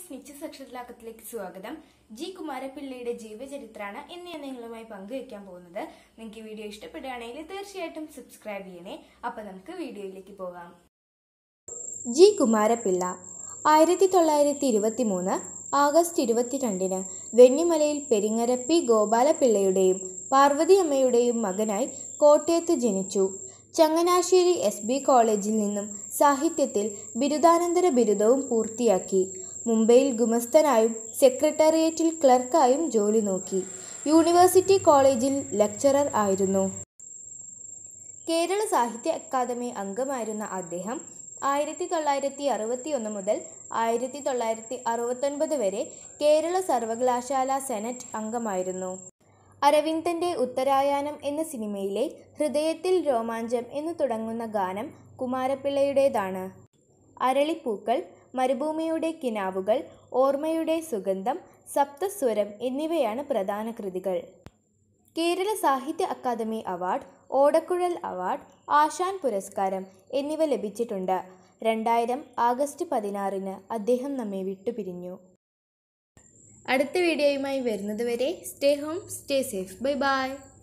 നിശ്ചിത അക്ഷരലാക്കത്തിലേക്ക് സ്വാഗതം ജി കുമാരപിള്ളയുടെ ജീവചരിത്രമാണ് ഇന്ന് ഞാൻ നിങ്ങളുമായി പങ്കുവയ്ക്കാൻ പോകുന്നത് നിങ്ങൾക്ക് ഈ വീഡിയോ ഇഷ്ടപ്പെടുകയാണെങ്കിൽ തീർച്ചയായിട്ടും സബ്സ്ക്രൈബ് ചെയ്യണേ അപ്പൊ നമുക്ക് വീഡിയോയിലേക്ക് പോകാം ജി കുമാരപിള്ള ആയിരത്തി തൊള്ളായിരത്തി ഇരുപത്തി മൂന്ന് ആഗസ്റ്റ് ഇരുപത്തിരണ്ടിന് വെണ്ണിമലയിൽ പെരിങ്ങരപ്പി ഗോപാലപിള്ളയുടെയും പാർവതി അമ്മയുടെയും മകനായി കോട്ടയത്ത് ജനിച്ചു ചങ്ങനാശ്ശേരി എസ് ബി കോളേജിൽ നിന്നും സാഹിത്യത്തിൽ ബിരുദാനന്തര ബിരുദവും പൂർത്തിയാക്കി മുംബൈയിൽ ഗുമസ്തനായും സെക്രട്ടേറിയറ്റിൽ ക്ലർക്കായും ജോലി നോക്കി യൂണിവേഴ്സിറ്റി കോളേജിൽ ലെക്ചറർ ആയിരുന്നു കേരള സാഹിത്യ അക്കാദമി അംഗമായിരുന്ന അദ്ദേഹം ആയിരത്തി തൊള്ളായിരത്തി അറുപത്തി ഒന്ന് മുതൽ ആയിരത്തി തൊള്ളായിരത്തി അറുപത്തൊൻപത് വരെ കേരള സർവകലാശാല സെനറ്റ് അംഗമായിരുന്നു അരവിന്ദന്റെ ഉത്തരായനം എന്ന സിനിമയിലെ ഹൃദയത്തിൽ രോമാഞ്ചം എന്ന് തുടങ്ങുന്ന ഗാനം കുമാരപിള്ളയുടേതാണ് അരളിപ്പൂക്കൾ മരുഭൂമിയുടെ കിനാവുകൾ ഓർമ്മയുടെ സുഗന്ധം സപ്തസ്വരം എന്നിവയാണ് പ്രധാന കൃതികൾ കേരള സാഹിത്യ അക്കാദമി അവാർഡ് ഓടക്കുഴൽ അവാർഡ് ആശാൻ പുരസ്കാരം എന്നിവ ലഭിച്ചിട്ടുണ്ട് രണ്ടായിരം ആഗസ്റ്റ് പതിനാറിന് അദ്ദേഹം നമ്മെ വിട്ടുപിരിഞ്ഞു അടുത്ത വീഡിയോയുമായി വരുന്നത് വരെ stay home stay safe bye by